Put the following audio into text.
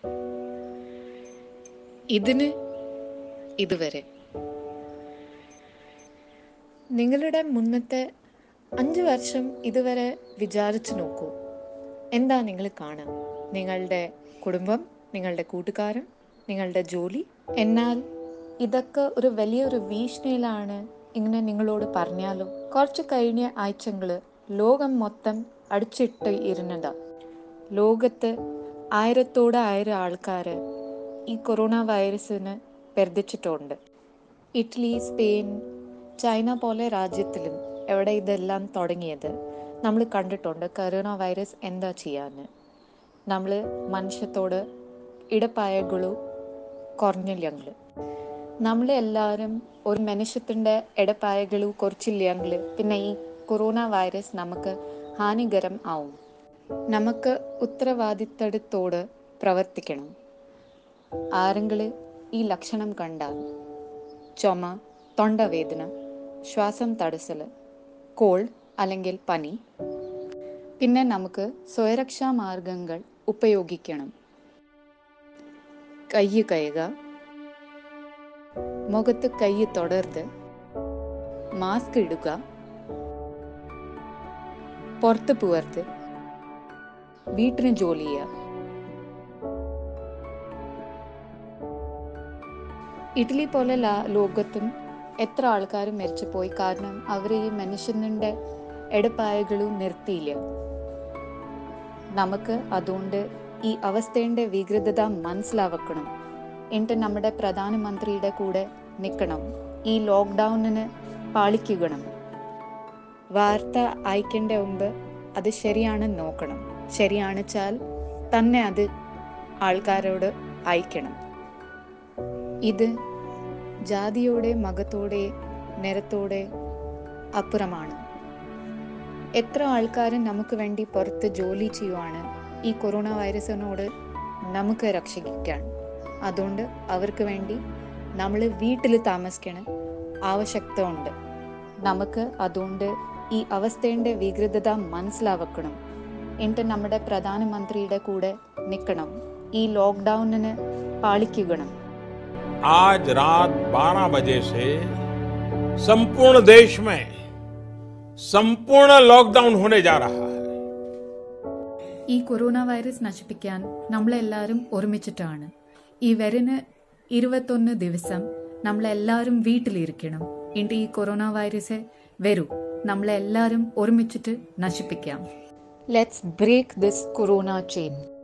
ഇതിന് ഇതുവരെ നിങ്ങളുടെ മുന്നത്തെ അഞ്ച് വർഷം ഇതുവരെ വിചാരിച്ചു നോക്കൂ എന്താ നിങ്ങൾ കാണാം നിങ്ങളുടെ കുടുംബം നിങ്ങളുടെ കൂട്ടുകാരൻ നിങ്ങളുടെ ജോലി എന്നാൽ ഇതൊക്കെ ഒരു വലിയൊരു ഭീഷണിയിലാണ് ഇങ്ങനെ നിങ്ങളോട് പറഞ്ഞാലോ കുറച്ച് കഴിഞ്ഞ ആഴ്ചകൾ ലോകം മൊത്തം അടിച്ചിട്ട് ഇരുന്നതാ ലോകത്ത് ആയിരത്തോട് ആയിരം ആൾക്കാർ ഈ കൊറോണ വൈറസിന് പെരുതിച്ചിട്ടുണ്ട് ഇറ്റലി സ്പെയിൻ ചൈന പോലെ രാജ്യത്തിലും എവിടെ ഇതെല്ലാം തുടങ്ങിയത് നമ്മൾ കണ്ടിട്ടുണ്ട് കൊറോണ വൈറസ് എന്താ ചെയ്യാന്ന് നമ്മൾ മനുഷ്യത്തോട് ഇടപായകളു കുറഞ്ഞില്ലെങ്കിൽ നമ്മൾ എല്ലാവരും ഒരു മനുഷ്യത്തിൻ്റെ ഇടപായകളു കുറച്ചില്ലെങ്കിൽ പിന്നെ ഈ കൊറോണ വൈറസ് നമുക്ക് ഹാനികരം ആവും നമുക്ക് ഉത്തരവാദിത്തത്തോട് പ്രവർത്തിക്കണം ആരെങ്കിലും ഈ ലക്ഷണം കണ്ടാൽ ചുമ തൊണ്ടവേദന ശ്വാസം തടസ്സൽ കോൾഡ് അല്ലെങ്കിൽ പനി പിന്നെ നമുക്ക് സ്വയരക്ഷാ മാർഗങ്ങൾ ഉപയോഗിക്കണം കൈ കഴുക മുഖത്ത് കൈ തൊടരുത് മാസ്ക് ഇടുക പുറത്ത് പോവരുത് വീട്ടിന് ജോലി ചെയ്യുക ഇറ്റലി പോലെ ലാ- ലോകത്തും എത്ര ആൾക്കാർ മരിച്ചുപോയി കാരണം അവർ ഈ മനുഷ്യന്റെ ഇടപായകളും നിർത്തിയില്ല നമുക്ക് അതുകൊണ്ട് ഈ അവസ്ഥയുടെ വികൃതത മനസ്സിലാവക്കണം എന്നിട്ട് നമ്മുടെ പ്രധാനമന്ത്രിയുടെ കൂടെ നിൽക്കണം ഈ ലോക്ക്ഡൗണിന് പാലിക്കണം വാർത്ത അയക്കേണ്ട മുമ്പ് അത് ശരിയാണെന്ന് നോക്കണം ശരിയാണെച്ചാൽ തന്നെ അത് ആൾക്കാരോട് അയക്കണം ഇത് ജാതിയോടെ മതത്തോടെ നിറത്തോടെ അപ്പുറമാണ് എത്ര ആൾക്കാർ നമുക്ക് വേണ്ടി പുറത്ത് ജോലി ചെയ്യുവാണ് ഈ കൊറോണ വൈറസിനോട് നമുക്ക് രക്ഷിക്കാൻ അതുകൊണ്ട് അവർക്ക് വേണ്ടി നമ്മൾ വീട്ടിൽ താമസിക്കണം ആവശ്യകത ഉണ്ട് നമുക്ക് അതുകൊണ്ട് ഈ അവസ്ഥയുടെ വികൃതത മനസ്സിലാവക്കണം എന്നിട്ട് നമ്മുടെ പ്രധാനമന്ത്രിയുടെ കൂടെ നിൽക്കണം ഈ ലോക്ക്ഡൗണിന് പാലിക്കണം आज रात 12 बजे से संपूर्ण देश में संपूर्ण लॉकडाउन होने जा रहा है ഈ കൊറോണ വൈറസ് നശിപ്പിക്കാൻ നമ്മളെല്ലാവരും ഒരുമിച്ചിട്ടാണ് ഈ വരുന്ന ഇരുപത്തൊന്ന് ദിവസം നമ്മളെല്ലാവരും വീട്ടിലിരിക്കണം എന്നിട്ട് ഈ കൊറോണ വൈറസ് വരൂ നമ്മളെല്ലാവരും ഒരുമിച്ചിട്ട് നശിപ്പിക്കാം let's break this corona chain